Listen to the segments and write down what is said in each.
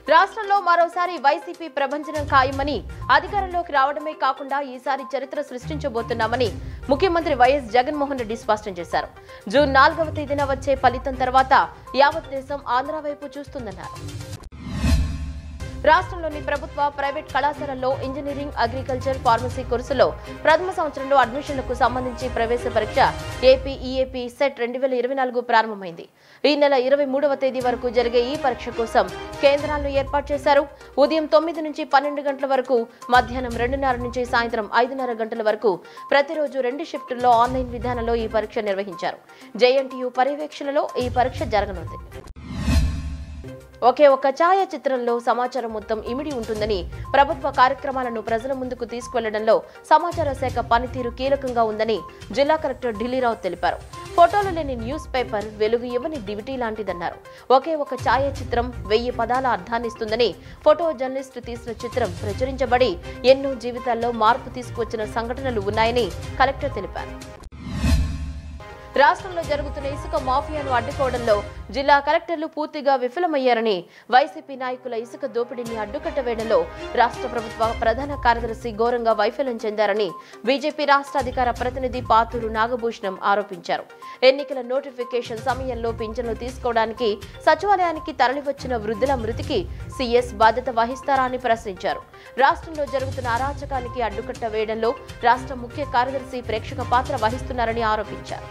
రాష్ట్రంలో మరోసారి వైసీపీ ప్రభంజనం ఖాయమని అధికారంలోకి రావడమే కాకుండా ఈసారి చరిత్ర సృష్టించబోతున్నామని ముఖ్యమంత్రి వైఎస్ జగన్మోహన్ రెడ్డి స్పష్టం చేశారు జూన్ నాలుగవ తేదీన వచ్చే ఫలితం తర్వాత యావత్ దేశం ఆంధ్ర వైపు చూస్తుందన్నారు రాష్ట్రంలోని ప్రభుత్వ ప్రైవేట్ కళాశాలల్లో ఇంజనీరింగ్ అగ్రికల్చర్ ఫార్మసీ కోర్సులో ప్రథమ సంవత్సరంలో అడ్మిషన్లకు సంబంధించి ప్రవేశ పరీక్ష ఏపీ ఈఏపీ సెట్ రెండు వేల ఇరవై నాలుగు ప్రారంభమైంది ఈ నెల ఇరవై మూడవ తేదీ వరకు జరిగే ఈ పరీక్ష కోసం కేంద్రాలను ఏర్పాటు చేశారు ఉదయం తొమ్మిది నుంచి పన్నెండు గంటల వరకు మధ్యాహ్నం రెండున్నర నుంచి సాయంత్రం ఐదున్నర గంటల వరకు ప్రతిరోజు రెండు షిఫ్టుల్లో ఆన్లైన్ విధానంలో ఈ పరీక్ష నిర్వహించారు జేఎన్టీయూ పర్యవేక్షణలో ఈ పరీక్ష జరగనుంది ఒకే ఒక్క ఛాయాచిత్రంలో సమాచారం మొత్తం ఇమిడి ఉంటుందని ప్రభుత్వ కార్యక్రమాలను ప్రజల ముందుకు తీసుకువెళ్లడంలో సమాచార శాఖ పనితీరు కీలకంగా ఉందని జిల్లా కలెక్టర్ ఢిల్లీరావు తెలిపారు ఫోటోలు లేని న్యూస్ పేపర్ వెలుగు ఇవ్వని దివిటీ లాంటిదన్నారు ఒకే ఒక ఛాయాచిత్రం వెయ్యి పదాల అర్థాన్నిస్తుందని ఫోటో జర్నలిస్టు తీసిన చిత్రం ప్రచురించబడి ఎన్నో జీవితాల్లో మార్పు తీసుకువచ్చిన సంఘటనలు ఉన్నాయని కలెక్టర్ తెలిపారు రాష్ట్రంలో జరుగుతున్న ఇసుక మాఫియాను అడ్డుకోవడంలో జిల్లా కలెక్టర్లు పూర్తిగా విఫలమయ్యారని వైసీపీ నాయకుల ఇసుక దోపిడీని అడ్డుకట్ట వేయడంలో రాష్ట్ర ప్రభుత్వ ప్రధాన కార్యదర్శి ఘోరంగా వైఫల్యం చెందారని బీజేపీ రాష్ట్ర అధికార ప్రతినిధి పాతూరు నాగభూషణం ఆరోపించారు ఎన్నికల నోటిఫికేషన్ సమయంలో పింఛన్లు తీసుకోవడానికి సచివాలయానికి తరలివచ్చిన వృద్ధుల మృతికి సీఎస్ బాధ్యత వహిస్తారా అని ప్రశ్నించారు రాష్ట్రంలో జరుగుతున్న అరాచకానికి అడ్డుకట్ట వేయడంలో రాష్ట్ర ముఖ్య కార్యదర్శి ప్రేక్షక పాత్ర వహిస్తున్నారని ఆరోపించారు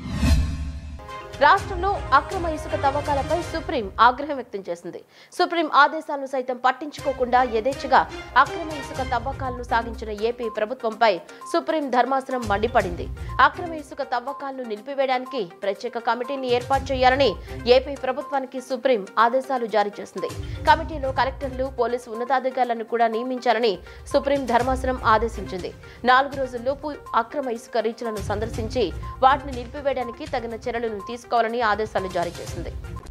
రాష్ట్రంలో అక్రమ ఇసుక తవ్వకాలపై సుప్రీం ఆగ్రహం వ్యక్తం చేసింది సుప్రీం ఆదేశాలను సైతం పట్టించుకోకుండా యథేచ్ఛగా అక్రమ ఇసుక తవ్వకాలను సాగించిన ఏపీ ప్రభుత్వంపై సుప్రీం ధర్మాసనం మండిపడింది అక్రమ ఇసుక తవ్వకాలను నిలిపివేయడానికి ప్రత్యేక కమిటీని ఏర్పాటు చేయాలని ఏపీ ప్రభుత్వానికి సుప్రీం ఆదేశాలు జారీ చేసింది కమిటీలో కలెక్టర్లు పోలీసు ఉన్నతాధికారులను కూడా నియమించాలని సుప్రీం ధర్మాసనం ఆదేశించింది నాలుగు రోజుల్లోపు అక్రమ ఇసుక రీచ్లను సందర్శించి వాటిని నిలిపివేయడానికి తగిన చర్యలను తీసుకోవాలని ఆదేశాలు జారీ చేసింది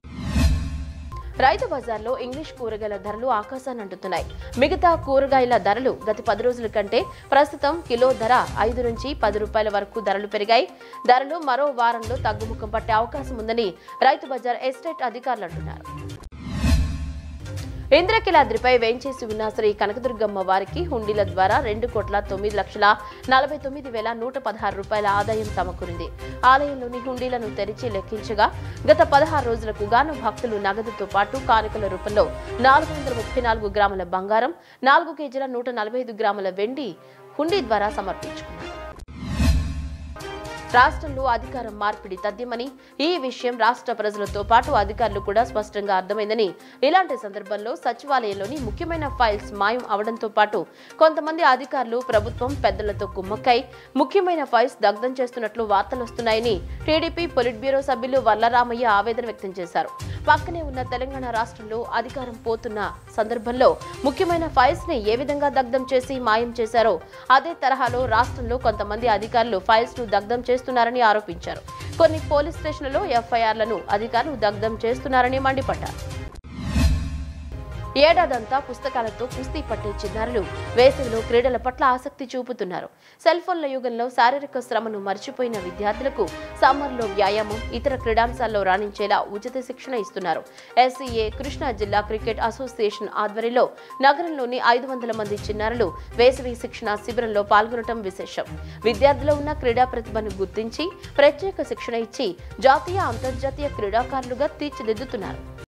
రైతు బజార్లో ఇంగ్లీష్ కూరగాయల ధరలు ఆకాశాన్ని అంటుతున్నాయి మిగతా కూరగాయల ధరలు గత పది రోజుల కంటే ప్రస్తుతం కిలో ధర ఐదు నుంచి పది రూపాయల వరకు ధరలు పెరిగాయి ధరలు మరో వారంలో తగ్గుముఖం పట్టే అవకాశం ఉందని రైతు బజార్ ఎస్టేట్ అధికారులు అంటున్నారు ఇంద్రకిలాద్రిపై వేంచేసి ఉన్న శ్రీ కనకదుర్గమ్మ వారికి హుండీల ద్వారా రెండు కోట్ల తొమ్మిది లక్షల నలభై తొమ్మిది వేల నూట పదహారు రూపాయల ఆదాయం సమకూరింది ఆలయంలోని హుండీలను తెరిచి లెక్కించగా గత పదహారు రోజులకు గాను భక్తులు నగదుతో పాటు కానుకల రూపంలో నాలుగు వందల ముప్పై నాలుగు గ్రాముల బంగారం నాలుగు కేజీల నూట నలభై ఐదు గ్రాముల వెండి హుండీ ద్వారా సమర్పించుకున్నారు రాష్ట్రంలో అధికారం మార్పిడి తథ్యమని ఈ విషయం రాష్ట్ర ప్రజలతో పాటు అధికారులు కూడా స్పష్టంగా అర్థమైందని ఇలాంటి సందర్భంలో సచివాలయంలోని ముఖ్యమైన ఫైల్స్ మాయం అవడంతో పాటు కొంతమంది అధికారులు ప్రభుత్వం పెద్దలతో కుమ్మక్కై ముఖ్యమైన ఫైల్స్ దగ్ధం చేస్తున్నట్లు వార్తలు వస్తున్నాయని టీడీపీ పొలిట్ బ్యూరో సభ్యులు వల్లరామయ్య ఆవేదన వ్యక్తం చేశారు పక్కనే ఉన్న తెలంగాణ రాష్ట్రంలో అధికారం పోతున్న సందర్భంలో ముఖ్యమైన ఫైల్స్ ని ఏ విధంగా దగ్ధం చేసి మాయం చేశారో అదే తరహాలో రాష్ట్రంలో కొంతమంది అధికారులు ఫైల్స్ ను దగ్ధం చేస్తున్నారని ఆరోపించారు కొన్ని పోలీస్ స్టేషన్లలో ఎఫ్ఐఆర్లను అధికారులు దగ్ధం చేస్తున్నారని మండిపడ్డారు ఏడాదంతా పుస్తకాలతో కుస్తీ పట్టే చిన్నారులు వేసవిలో క్రీడల పట్ల ఆసక్తి చూపుతున్నారు సెల్ ఫోన్ల యుగంలో శారీరక శ్రమను మర్చిపోయిన విద్యార్థులకు సమ్మర్లో వ్యాయామం ఇతర క్రీడాంశాల్లో రాణించేలా ఉచిత శిక్షణ ఇస్తున్నారు ఎస్సీఏ కృష్ణా జిల్లా క్రికెట్ అసోసియేషన్ ఆధ్వర్యంలో నగరంలోని ఐదు వందల మంది చిన్నారులు వేసవి శిక్షణ శిబిరంలో పాల్గొనడం విశేషం విద్యార్థుల్లో ఉన్న క్రీడా ప్రతిభను గుర్తించి ప్రత్యేక శిక్షణ ఇచ్చి జాతీయ అంతర్జాతీయ క్రీడాకారులుగా తీర్చిదిద్దుతున్నారు